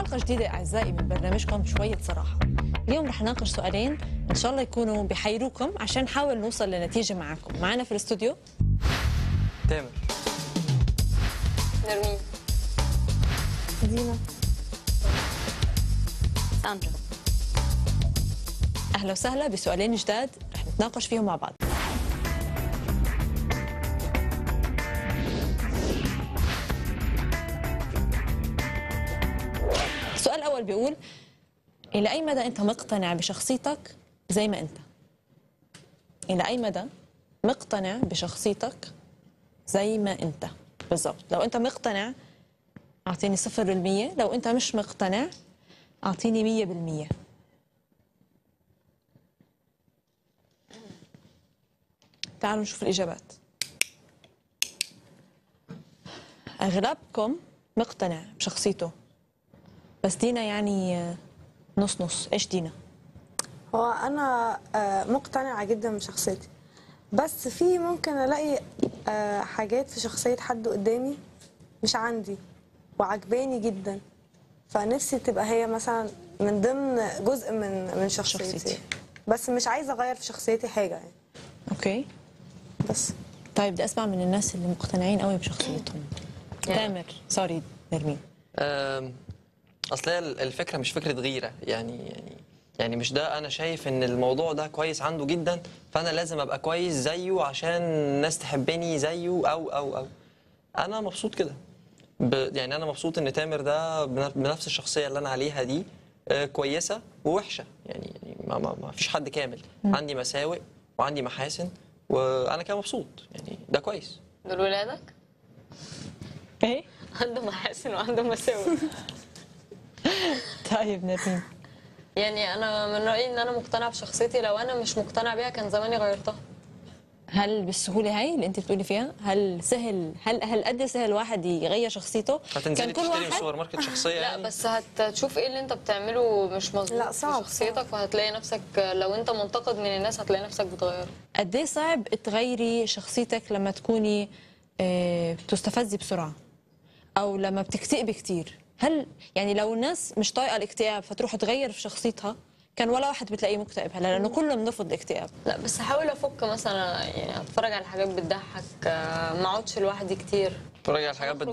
حلقة جديدة أعزائي من برنامجكم شوية صراحة اليوم رح نناقش سؤالين إن شاء الله يكونوا بحيروكم عشان نحاول نوصل لنتيجة معكم معنا في الاستوديو تامر نرمين دينا ساندرا أهلا وسهلا بسؤالين جداد رح نتناقش فيهم مع بعض السؤال الأول بيقول إلى أي مدى أنت مقتنع بشخصيتك زي ما أنت؟ إلى أي مدى مقتنع بشخصيتك زي ما أنت بالضبط لو أنت مقتنع أعطيني صفر بالمية لو أنت مش مقتنع أعطيني مية بالمية تعالوا نشوف الإجابات أغلبكم مقتنع بشخصيته بس دينا يعني آه، نص نص إيش دينا؟ هو انا آه، مقتنعه جدا بشخصيتي بس في ممكن الاقي آه، حاجات في شخصيه حد قدامي مش عندي وعجباني جدا فنفسي تبقى هي مثلا من ضمن جزء من من شخصيتي, شخصيتي. بس مش عايزه اغير في شخصيتي حاجه يعني أوكي بس طيب بدي أسمع من الناس اللي مقتنعين قوي بشخصيتهم تامر سوري نرمين أم، اصل هي الفكره مش فكره غيره يعني يعني يعني مش ده انا شايف ان الموضوع ده كويس عنده جدا فانا لازم ابقى كويس زيه عشان الناس تحبني زيه او او او انا مبسوط كده ب- يعني انا مبسوط ان تامر ده بن- بنفس الشخصيه اللي انا عليها دي آه، كويسه ووحشه يعني يعني ما, ما, ما فيش حد كامل عندي مساوئ وعندي محاسن وانا كده مبسوط يعني ده كويس دول ولادك إيه؟ عنده محاسن وعنده مساوئ طيب نرمين يعني انا من رايي ان انا مقتنعه بشخصيتي لو انا مش مقتنعه بيها كان زماني غيرتها هل بالسهولة هاي اللي أنت بتقولي فيها؟ هل سهل هل هل قد سهل واحد يغير شخصيته؟ هتنزلي تشتري من السوبر ماركت شخصيه لا يعني بس هتشوف ايه اللي انت بتعمله مش مظبوط لا، صعب، في شخصيتك وهتلاقي نفسك لو انت منتقد من الناس هتلاقي نفسك بتغيره قد ايه صعب تغيري شخصيتك لما تكوني آه، بتستفزي بسرعه او لما بتكتئبي كتير هل يعني لو الناس مش طايقه الاكتئاب فتروح تغير في شخصيتها كان ولا واحد بتلاقيه مكتئب هلا لانه كله بنفض الاكتئاب لا بس هحاول افك مثلا يعني اتفرج على حاجات بتضحك آه، ما اقعدش لوحدي كتير تراجع الحاجات